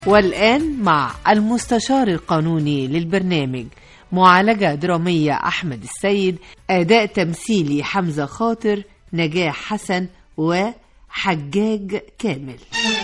والآن مع المستشار القانوني للبرنامج معالجة درامية أحمد السيد أداء تمثيلي حمزة خاطر نجاح حسن وحجاج كامل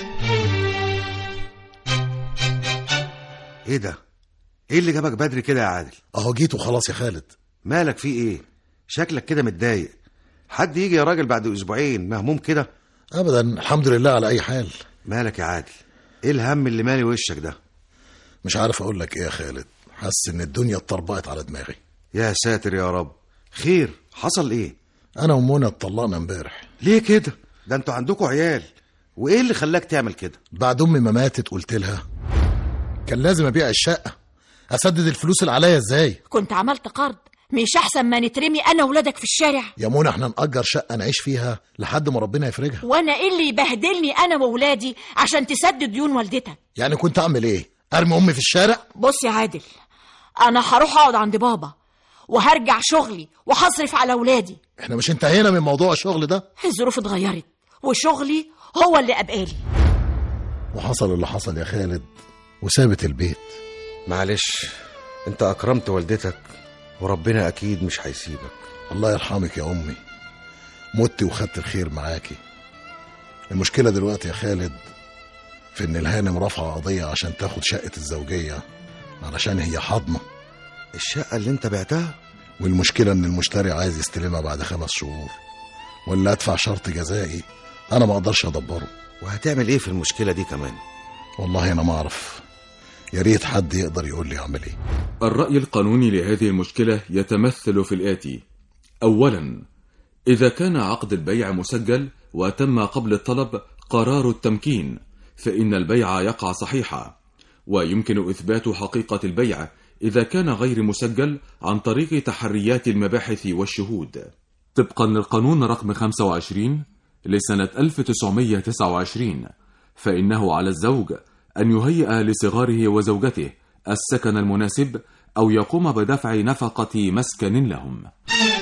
ايه ده ايه اللي جابك بدري كده يا عادل اهو جيت وخلاص يا خالد مالك في ايه شكلك كده متضايق حد يجي يا راجل بعد اسبوعين مهموم كده ابدا الحمد لله على اي حال مالك يا عادل ايه الهم اللي مالي وشك ده مش عارف اقول لك ايه يا خالد حاسس ان الدنيا اتطربقت على دماغي يا ساتر يا رب خير حصل ايه انا ومنى اتطلقنا امبارح ليه كده ده انتوا عندكوا عيال وايه اللي خلاك تعمل كده بعد امي ما ماتت قلت لها كان لازم ابيع الشقه اسدد الفلوس اللي عليا ازاي كنت عملت قرض مش احسن ما نترمي انا وولادك في الشارع يا منى احنا نأجر شقه نعيش فيها لحد ما ربنا يفرجها وانا ايه اللي يبهدلني انا وولادي عشان تسدد ديون والدتك يعني كنت اعمل ايه ارمي امي في الشارع بص يا عادل انا هروح اقعد عند بابا وهرجع شغلي وهصرف على ولادي احنا مش انتهينا من موضوع الشغل ده الظروف اتغيرت وشغلي هو اللي ابقالي وحصل اللي حصل يا خالد وسابت البيت معلش انت اكرمت والدتك وربنا اكيد مش هيسيبك الله يرحمك يا امي مت وخدت الخير معاكي المشكله دلوقتي يا خالد في ان الهانم رافعه قضيه عشان تاخد شقه الزوجيه علشان هي حاضنه الشقه اللي انت بعتها والمشكله ان المشتري عايز يستلمها بعد خمس شهور ولا ادفع شرط جزائي انا ما اقدرش ادبره وهتعمل ايه في المشكله دي كمان والله انا ما اعرف يا ريت حد يقدر يقول لي اعمل ايه الرأي القانوني لهذه المشكلة يتمثل في الآتي: أولاً، إذا كان عقد البيع مسجل وتم قبل الطلب قرار التمكين، فإن البيع يقع صحيحا، ويمكن إثبات حقيقة البيع إذا كان غير مسجل عن طريق تحريات المباحث والشهود. طبقاً للقانون رقم 25 لسنة 1929 فإنه على الزوج أن يهيئ لصغاره وزوجته السكن المناسب أو يقوم بدفع نفقة مسكن لهم.